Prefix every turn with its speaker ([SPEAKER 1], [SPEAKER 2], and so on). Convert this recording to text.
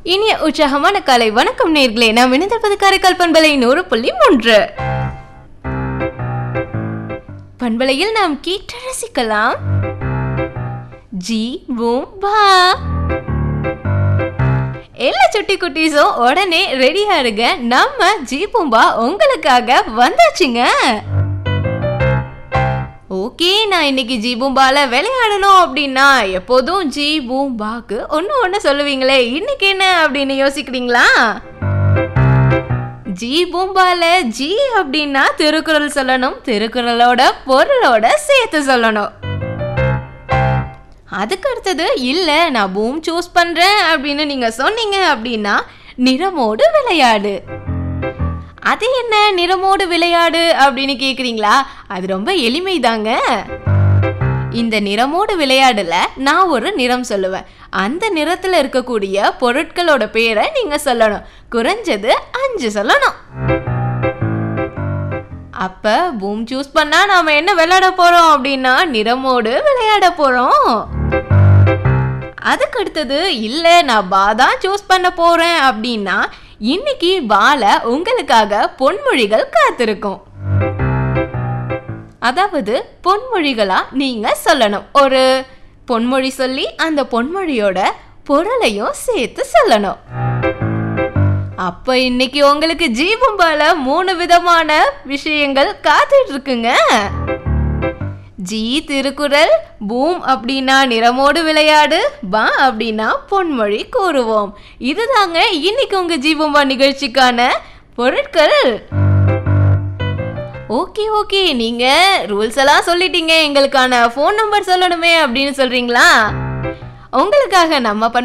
[SPEAKER 1] இனிய உற்சாகமான காலை வணக்கம் நேர்களே நாம் இணைந்திருப்பது காரைக்கால் பண்பலை நூறு புள்ளி மூன்று பண்பலையில் நாம் கேட்டு ரசிக்கலாம் ஜி பூம் பா எல்லா சுட்டி குட்டீஸும் உடனே ரெடியா இருங்க நம்ம ஜி பூம்பா உங்களுக்காக வந்தாச்சுங்க ஓகே நான் இன்னைக்கு ஜி பூம்பால விளையாடணும் அப்படின்னா எப்போதும் ஜி பூம்பாக்கு ஒன்று ஒன்று சொல்லுவீங்களே இன்னைக்கு என்ன அப்படின்னு யோசிக்கிறீங்களா ஜி பூம்பால ஜி அப்படின்னா திருக்குறள் சொல்லணும் திருக்குறளோட பொருளோட சேர்த்து சொல்லணும் அதுக்கு அடுத்தது இல்லை நான் பூம் சூஸ் பண்ணுறேன் அப்படின்னு நீங்கள் சொன்னீங்க அப்படின்னா நிறமோடு விளையாடு அது என்ன நிறமோடு விளையாடு அப்படின்னு கேக்குறீங்களா அது ரொம்ப எளிமைதாங்க இந்த நிறமோடு விளையாடுல நான் ஒரு நிறம் சொல்லுவேன் அந்த நிறத்துல இருக்கக்கூடிய பொருட்களோட பேரை நீங்க சொல்லணும் குறைஞ்சது அஞ்சு சொல்லணும் அப்ப பூம் சூஸ் பண்ணா நாம என்ன விளையாட போறோம் அப்படின்னா நிறமோடு விளையாட போறோம் அதுக்கு அடுத்தது இல்ல நான் பா தான் சூஸ் பண்ண போறேன் அப்படின்னா இன்னைக்கு பால உங்களுக்காக பொன்மொழிகள் காத்திருக்கும் அதாவது பொன்மொழிகளா நீங்க சொல்லணும் ஒரு பொன்மொழி சொல்லி அந்த பொன்மொழியோட பொருளையும் சேர்த்து சொல்லணும் அப்ப இன்னைக்கு உங்களுக்கு ஜீவம்பால மூணு விதமான விஷயங்கள் காத்துட்டு இருக்குங்க ஜி திருக்குறள் பூம் அப்படின்னா நிறமோடு விளையாடு பா அப்படின்னா பொன்மொழி கூறுவோம் இதுதாங்க இன்னைக்கு உங்க ஜீவம்பா நிகழ்ச்சிக்கான பொருட்கள் ஓகே ஓகே நீங்க ரூல்ஸ் எல்லாம் சொல்லிட்டீங்க எங்களுக்கான ஃபோன் நம்பர் சொல்லணுமே அப்படின்னு சொல்றீங்களா உங்களுக்காக நம்ம பண்ண